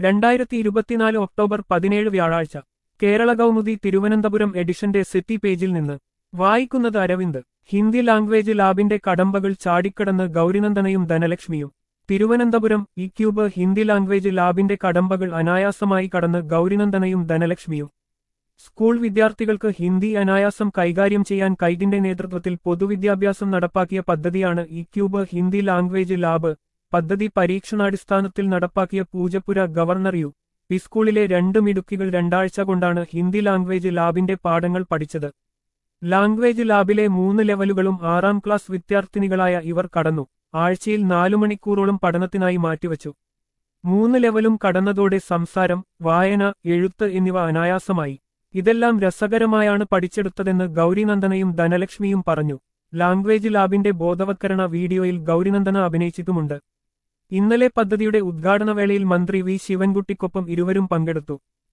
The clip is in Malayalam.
രണ്ടായിരത്തി ഇരുപത്തിനാല് ഒക്ടോബർ പതിനേഴ് വ്യാഴാഴ്ച കേരള കൗമുദി തിരുവനന്തപുരം എഡിഷന്റെ സിറ്റി പേജിൽ നിന്ന് വായിക്കുന്നത് അരവിന്ദ് ഹിന്ദി ലാംഗ്വേജ് ലാബിന്റെ കടമ്പകൾ ചാടിക്കടന്ന് ഗൗരിനന്ദനയും ധനലക്ഷ്മിയും Thiruvananthapuram E cube Hindi language ലാബിന്റെ കടമ്പകൾ അനായാസമായി കടന്ന് ഗൗരിനന്ദനയും ധനലക്ഷ്മിയും സ്കൂൾ വിദ്യാർത്ഥികൾക്ക് ഹിന്ദി അനായാസം കൈകാര്യം ചെയ്യാൻ കൈറ്റിന്റെ നേതൃത്വത്തിൽ പൊതുവിദ്യാഭ്യാസം നടപ്പാക്കിയ പദ്ധതിയാണ് E cube Hindi language lab പദ്ധതി പരീക്ഷണാടിസ്ഥാനത്തിൽ നടപ്പാക്കിയ പൂജപ്പുര ഗവർണർ യു പി സ്കൂളിലെ രണ്ട് മിടുക്കികൾ രണ്ടാഴ്ച കൊണ്ടാണ് ഹിന്ദി ലാംഗ്വേജ് ലാബിന്റെ പാഠങ്ങൾ പഠിച്ചത് ലാംഗ്വേജ് ലാബിലെ മൂന്ന് ലെവലുകളും ആറാം ക്ലാസ് വിദ്യാർത്ഥിനികളായ ഇവർ കടന്നു ആഴ്ചയിൽ നാലു മണിക്കൂറോളം പഠനത്തിനായി മാറ്റിവച്ചു മൂന്ന് ലെവലും കടന്നതോടെ സംസാരം വായന എഴുത്ത് എന്നിവ അനായാസമായി ഇതെല്ലാം രസകരമായാണ് പഠിച്ചെടുത്തതെന്ന് ഗൗരിനന്ദനയും ധനലക്ഷ്മിയും പറഞ്ഞു ലാംഗ്വേജ് ലാബിന്റെ ബോധവത്കരണ വീഡിയോയിൽ ഗൗരിനന്ദന അഭിനയിച്ചിട്ടുമുണ്ട് ഇന്നലെ പദ്ധതിയുടെ ഉദ്ഘാടന വേളയിൽ മന്ത്രി വി ശിവൻകുട്ടിക്കൊപ്പം ഇരുവരും പങ്കെടുത്തു